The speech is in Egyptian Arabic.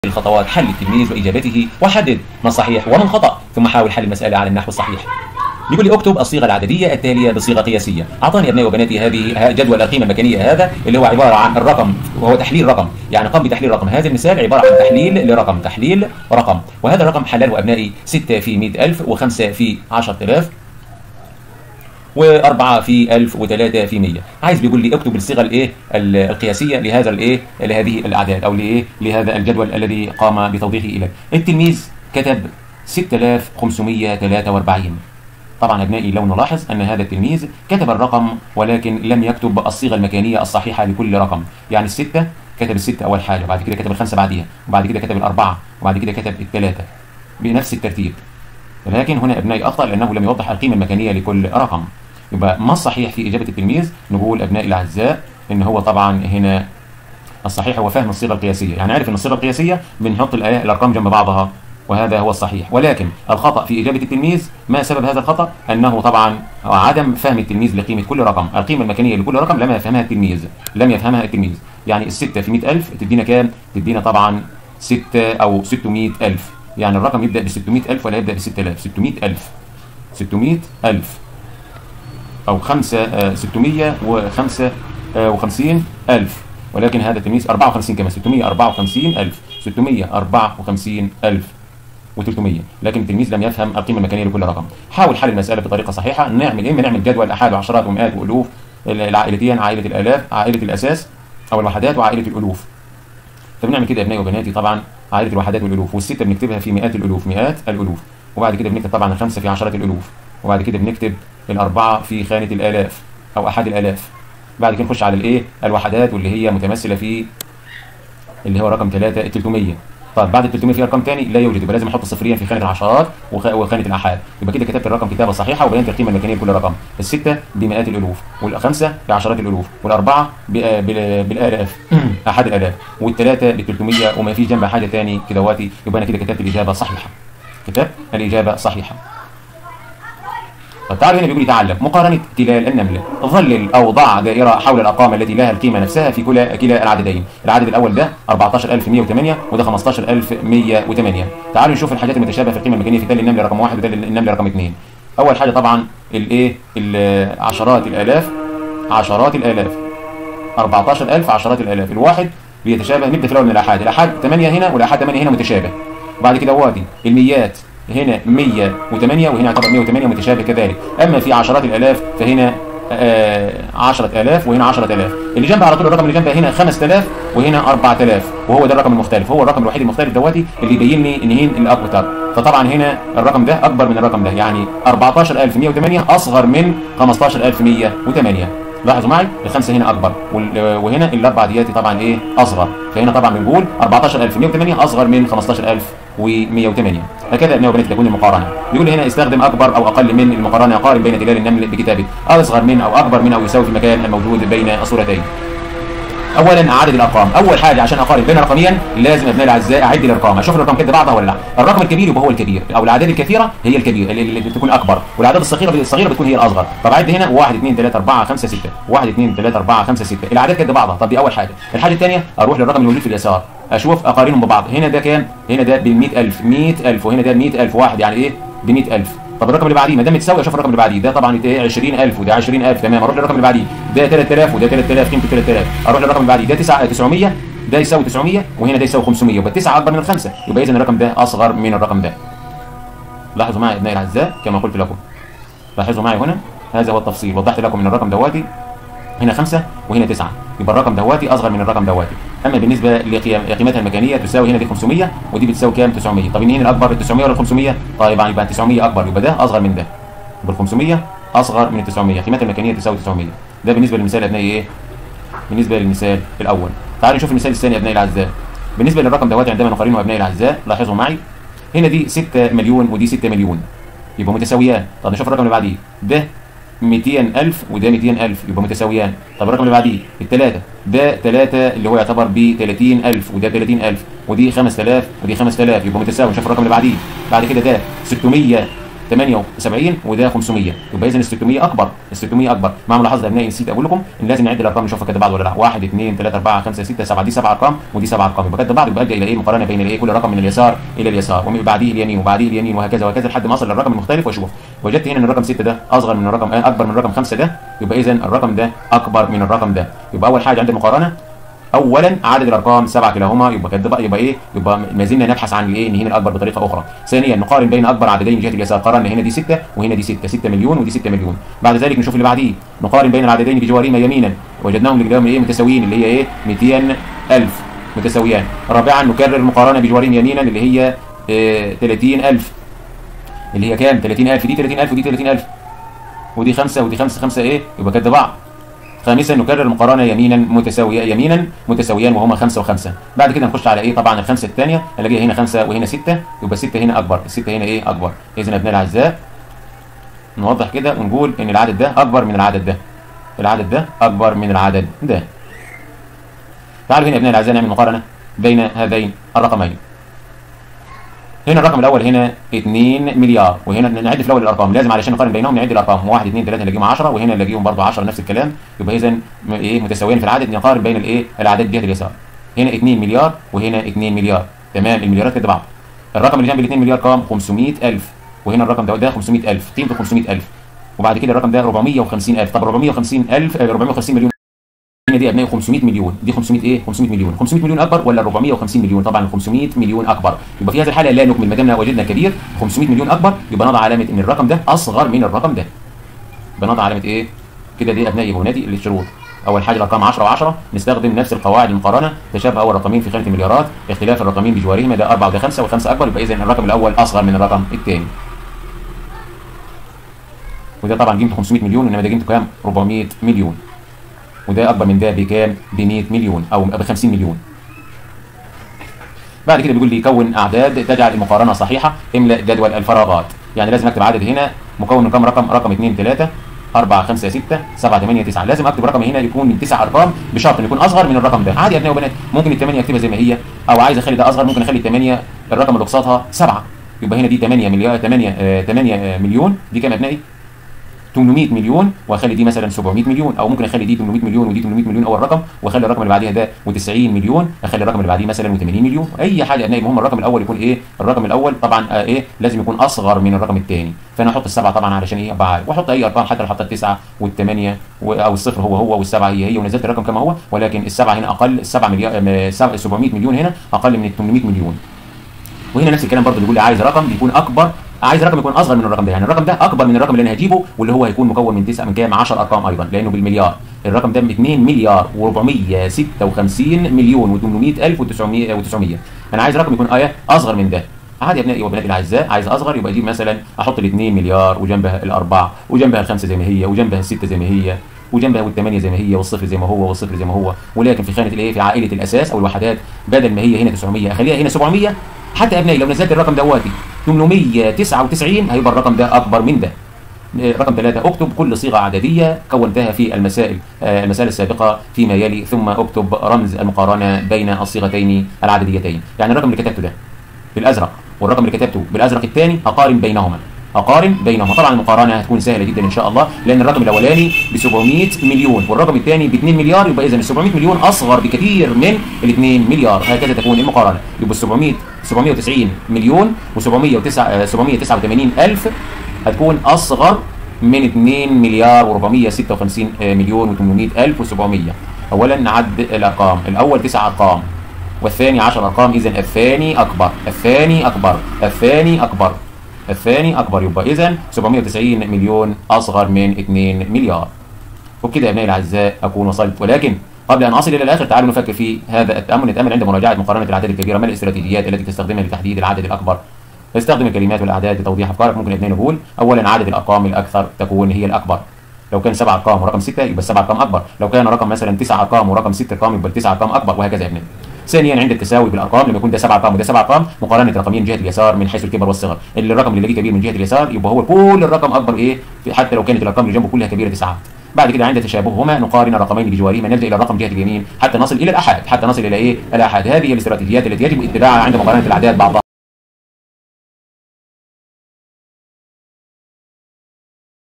الخطوات حل التلميذ وإجابته وحدد ما الصحيح وما الخطأ ثم حاول حل المسألة على النحو الصحيح بيقول لي اكتب الصيغه العدديه التاليه بصيغه قياسيه اعطاني ابنائي وبناتي هذه جدول القيمه المكانيه هذا اللي هو عباره عن الرقم وهو تحليل رقم يعني قام بتحليل رقم هذا المثال عباره عن تحليل لرقم تحليل رقم وهذا الرقم حلله ابنائي 6 في 100000 و5 في 10000 و4 في 1000 و3 في 100 عايز بيقول لي اكتب الصيغه الايه القياسيه لهذا الايه لهذه الاعداد او لايه لهذا الجدول الذي قام بتوضيحه اليك التلميذ كتب 6543 طبعا ابنائي لو نلاحظ ان هذا التلميذ كتب الرقم ولكن لم يكتب الصيغه المكانيه الصحيحه لكل رقم يعني السته كتب السته اول حاجه وبعد كده كتب الخمسه بعديها وبعد كده كتب الاربعه وبعد كده كتب الثلاثه بنفس الترتيب لكن هنا ابنائي اخطا لانه لم يوضح القيمه المكانيه لكل رقم يبقى ما الصحيح في اجابه التلميذ نقول ابنائي الاعزاء ان هو طبعا هنا الصحيح هو فهم الصيغه القياسيه يعني عارف ان الصيغه القياسيه بنحط الارقام جنب بعضها وهذا هو الصحيح ولكن الخطأ في إجابة التلميذ ما سبب هذا الخطأ أنه طبعا عدم فهم التلميذ لقيمة كل رقم القيمة المكانية لكل رقم لم يفهمها التلميذ لم يفهمها التلميذ يعني الستة في 100000 تدينا كام تدينا طبعا 6 أو 600000 يعني الرقم يبدأ ب 600000 ولا يبدأ ب 6000 600000 600000 أو 5 655000 ولكن هذا التلميذ 54 كما 654000 654000 و300 لكن التلميذ لم يفهم القيمه المكانيه لكل رقم حاول حل المساله بطريقه صحيحه نعمل ايه نعمل جدول احاد وعشرات ومئات والوف العائلتين عائله الالاف عائله الاساس او الوحدات وعائله الالوف فبنعمل كده يا ابنائي وبناتي طبعا عائله الوحدات والالوف والسته بنكتبها في مئات الالوف مئات الالوف وبعد كده بنكتب طبعا الخمسه في عشرات الالوف وبعد كده بنكتب الاربعه في خانه الالاف او احاد الالاف بعد كده نخش على الايه الوحدات واللي هي متمثله في اللي هو رقم 3 300 طيب بعد ال 300 في ارقام ثاني لا يوجد يبقى لازم احط صفرين في خانه العشرات وخانه الاحاد يبقى كده كتبت الرقم كتابه صحيحه وبينت القيمه المكانيه لكل رقم السته بمئات الالوف والخمسه بعشرات الالوف والاربعه بالالاف احاد الالاف والثلاثه ب 300 وما في جنبها حاجه ثاني كدواتي يبقى انا كده كتبت الاجابه صحيحه كتبت الاجابه صحيحه طب تعالوا هنا بيقول لي تعلم مقارنة تلال النمل ظلل أو ضع دائرة حول الأرقام التي لها القيمة نفسها في كلا كلا العددين العدد الأول ده 14108 وده 15108 تعالوا نشوف الحاجات المتشابهة في القيمة المكانية في تل النمل رقم واحد وتل النمل رقم اثنين أول حاجة طبعا الإيه عشرات الآلاف عشرات الآلاف 14000 عشرات الآلاف الواحد بيتشابه نبدأ في الأول من الآحاد الآحاد 8 هنا والآحاد 8 هنا متشابه وبعد كده وادي الميات هنا 108 وهنا يعتبر 108 متشابه كذلك اما في عشرات الالاف فهنا آه 10000 وهنا 10000 اللي جنبها على طول الرقم اللي جنبها هنا 5000 وهنا 4000 وهو ده الرقم المختلف هو الرقم الوحيد المختلف دواتي اللي يبين لي ان هنا الاكتر فطبعا هنا الرقم ده اكبر من الرقم ده يعني 14108 اصغر من 15108 لاحظوا معي الخمسه هنا اكبر وهنا الاربع دياتي طبعا ايه اصغر فهنا طبعا بنقول 14108 اصغر من 15108 هكذا ابناء وبنات تكون المقارنه بيقول هنا استخدم اكبر او اقل من المقارنه قارن بين تلال النمل بكتابه اصغر من او اكبر من او يساوي في المكان الموجود بين الصورتين اولا عدد الارقام اول حاجه عشان اقارن بين رقميا لازم ابنائي الاعزاء اعد الارقام اشوف الارقام كده بعضها ولا لا الرقم الكبير يبقى هو الكبير او الاعداد الكثيره هي الكبير اللي بتكون اكبر والاعداد الصغيره الصغيره بتكون هي الاصغر طب عد هنا 1 2 3 4 5 6 1 2 3 4 5 6 الاعداد قد بعضها طب دي اول حاجه الحاجه الثانيه اروح للرقم الموجود في اليسار اشوف اقارنهم ببعض هنا ده كام هنا ده بال 100000 100000 وهنا ده 100000 واحد يعني ايه ب 100000 طب الرقم اللي بعديه ما دام متساوي اشوف الرقم اللي بعديه ده طبعا ايه 20000 وده 20000 تمام اروح للرقم اللي بعديه ده 3000 وده 3000 قيمته 3000 اروح للرقم اللي بعديه ده 9 900 ده يساوي 900 وهنا ده يساوي 500 يبقى 9 اكبر من الخمسه يبقى اذا الرقم ده اصغر من الرقم ده لاحظوا معي ابنائي الاعزاء كما قلت لكم لاحظوا معي هنا هذا هو التفصيل وضحت لكم ان الرقم دواتي هنا 5 وهنا 9 يبقى الرقم دواتي اصغر من الرقم دواتي اما بالنسبه لقيمتها المكانيه تساوي هنا دي 500 ودي بتساوي كام 900 طب مين الاكبر ال 900 ولا ال 500 طيب يبقى 900 اكبر يبقى ده اصغر من ده يبقى ال 500 اصغر من ال 900 قيمتها المكانيه تساوي 900 ده بالنسبه للمثال ابنائي ايه بالنسبه للمثال الاول تعالوا نشوف المثال الثاني ابنائي الاعزاء بالنسبه للرقم دواتي عندما نقارنه ابنائي الاعزاء لاحظوا معي هنا دي 6 مليون ودي 6 مليون يبقى متساويان طب نشوف الرقم اللي بعديه ده 200000 وده 200000 يبقى متساويان طب الرقم اللي بعديه الثلاثه ده 3 اللي هو يعتبر ب 30000 وده 30000 ودي 5000 ودي 5000 يبقى متساوي نشوف الرقم اللي بعديه بعد كده ده 600 78 وده 500 يبقى اذا ال 600 اكبر ال 600 اكبر مع ملاحظه ابنائي نسيت اقول لكم ان لازم نعد الارقام نشوفها كده بعض ولا لا 1 2 3 4 5 6 7 دي سبع ارقام ودي سبع ارقام يبقى كده بعض يبقى ادى الى ايه المقارنه بين الايه كل رقم من اليسار الى اليسار ومن بعديه اليمين وبعديه اليمين وهكذا وهكذا لحد ما اصل للرقم المختلف واشوف وجدت هنا ان الرقم 6 ده اصغر من الرقم اكبر من الرقم 5 ده يبقى اذا الرقم ده اكبر من الرقم ده يبقى اول حاجه عند المقارنه اولا عدد الارقام سبعه كلاهما يبقى كده بقى يبقى ايه يبقى ما زلنا نبحث عن الايه ان هنا الاكبر بطريقه اخرى ثانيا نقارن بين اكبر عددين جهه اليسار قارنا هنا دي 6 وهنا دي 6 6 مليون ودي 6 مليون بعد ذلك نشوف اللي بعديه نقارن بين العددين بجوارهما يمينا وجدناهم لقدام ايه متساويين اللي هي ايه 200000 متساويان رابعا نكرر المقارنه بجوارهم يمينا اللي هي إيه 30000 اللي هي كام 30000 دي 30000 ودي 30000 ودي 5 ودي 5 5 ايه يبقى كده بعض خامسا نكرر المقارنه يمينا متساويه يمينا متساويان وهما خمسه وخمسه بعد كده نخش على ايه طبعا الخمسه الثانيه الاقيها هنا خمسه وهنا سته يبقى السته هنا اكبر السته هنا ايه اكبر اذا ابناء الاعزاء نوضح كده ونقول ان العدد ده اكبر من العدد ده العدد ده اكبر من العدد ده تعالوا هنا ابناء الاعزاء نعمل مقارنه بين هذين الرقمين هنا الرقم الاول هنا 2 مليار وهنا نعد في الاول الارقام لازم علشان نقارن بينهم نعد الارقام 1 2 3 نلاقيهم 10 وهنا نلاقيهم برضه 10 نفس الكلام يبقى اذا ايه متساويين في العدد نقارن بين الايه الاعداد جهه اليسار هنا 2 مليار وهنا 2 مليار تمام المليارات قد بعض الرقم اللي جنب ال 2 مليار كام 500000 وهنا الرقم ده ده 500000 قيمته 500000 وبعد كده الرقم ده 450000 طب 450000 450 مليون هنا دي ابنائي 500 مليون دي 500 ايه 500 مليون 500 مليون اكبر ولا 450 مليون طبعا 500 مليون اكبر يبقى في هذه الحاله لا نكمل ما دامنا وجدنا كبير 500 مليون اكبر يبقى نضع علامه ان الرقم ده اصغر من الرقم ده يبقى نضع علامه ايه كده دي ابنائي وبناتي للشروط اول حاجه الارقام 10 و10 نستخدم نفس القواعد المقارنه تشابه اول رقمين في خانه المليارات اختلاف الرقمين بجوارهما ده 4 وده 5 و5 اكبر يبقى اذا الرقم الاول اصغر من الرقم الثاني وده طبعا قيمته 500 مليون انما ده قيمته كام 400 مليون وده اكبر من ده بكام ب 100 مليون او ب 50 مليون بعد كده بيقول لي كون اعداد تجعل المقارنه صحيحه املا جدول الفراغات يعني لازم اكتب عدد هنا مكون من كم رقم رقم 2 3 4 5 6 7 8 9 لازم اكتب رقم هنا يكون من 9 ارقام بشرط انه يكون اصغر من الرقم ده عادي يا ابنائي وبنات ممكن الثمانيه اكتبها زي ما هي او عايز اخلي ده اصغر ممكن اخلي الثمانيه الرقم اللي قصادها 7 يبقى هنا دي 8 مليار 8 8 مليون دي كام يا ابنائي 800 مليون واخلي دي مثلا 700 مليون او ممكن اخلي دي 800 مليون ودي 800 مليون اول رقم واخلي الرقم اللي بعديها ده و90 مليون اخلي الرقم اللي بعديه مثلا و80 مليون اي حاجه ابنائي المهم الرقم الاول يكون ايه الرقم الاول طبعا آه ايه لازم يكون اصغر من الرقم الثاني فانا احط السبعه طبعا علشان ايه ابقى عارف واحط اي ارقام حتى لو حطيت التسعه والثمانيه او الصفر هو هو والسبعه هي هي ونزلت الرقم كما هو ولكن السبعه هنا اقل السبعه مليار 700 مليون هنا اقل من ال 800 مليون وهنا نفس الكلام برضه بيقول لي عايز رقم يكون اكبر عايز رقم يكون اصغر من الرقم ده يعني الرقم ده اكبر من الرقم اللي انا هجيبه واللي هو هيكون مكون من 9 من كام 10 ارقام ايضا لانه بالمليار الرقم ده 2 مليار و456 مليون و800 الف و900 انا عايز رقم يكون ايه اصغر من ده عادي يا ابنائي وبناتي الاعزاء عايز اصغر يبقى اجيب مثلا احط ال 2 مليار وجنبها الاربعه وجنبها الخمسه زي ما هي وجنبها السته زي ما هي وجنبها والثمانيه زي ما هي والصفر زي ما هو والصفر زي ما هو ولكن في خانه الايه في عائله الاساس او الوحدات بدل ما هي هنا 900 اخليها هنا 700 حتى ابنائي لو نزلت الرقم دواتي 899 هيبقى الرقم ده اكبر من ده رقم ثلاثة اكتب كل صيغة عددية كونتها في المسائل المسائل السابقة فيما يلي ثم اكتب رمز المقارنة بين الصيغتين العدديتين يعني الرقم اللي كتبته ده بالازرق والرقم اللي كتبته بالازرق الثاني اقارن بينهما اقارن بينهما طبعا المقارنه هتكون سهله جدا ان شاء الله لان الرقم الاولاني ب 700 مليون والرقم الثاني ب 2 مليار يبقى اذا ال 700 مليون اصغر بكثير من ال 2 مليار هكذا تكون المقارنه يبقى 700 790 مليون و709 789 الف هتكون اصغر من 2 مليار و456 مليون و800 الف و700 اولا نعد الارقام الاول تسع ارقام والثاني 10 ارقام اذا الثاني اكبر الثاني اكبر الثاني اكبر الثاني اكبر يبقى اذا 790 مليون اصغر من 2 مليار وبكده يا ابنائي الاعزاء اكون وصلت ولكن قبل ان اصل الى الاخر تعالوا نفكر في هذا التامل نتامل عند مراجعه مقارنه الاعداد الكبيره ما الاستراتيجيات التي تستخدمها لتحديد العدد الاكبر استخدم الكلمات والاعداد لتوضيح افكارك ممكن اثنين نقول اولا عدد الارقام الاكثر تكون هي الاكبر لو كان سبع ارقام ورقم سته يبقى السبع ارقام اكبر لو كان رقم مثلا تسع ارقام ورقم ست ارقام يبقى التسع ارقام اكبر وهكذا يا ابنائي ثانيا عند التساوي بالارقام لما يكون ده سبع ارقام وده سبع ارقام مقارنه رقمين جهه اليسار من حيث الكبر والصغر اللي الرقم اللي كبير من جهه اليسار يبقى هو كل الرقم اكبر ايه حتى لو كانت الارقام اللي جنبه كلها كبيره تسعات بعد كده عند تشابههما نقارن الرقمين بجوارهما نلجا الى الرقم جهه اليمين حتى نصل الى الاحاد حتى نصل الى ايه الاحاد هذه الاستراتيجيات التي يجب اتباعها عند مقارنه الاعداد بعضها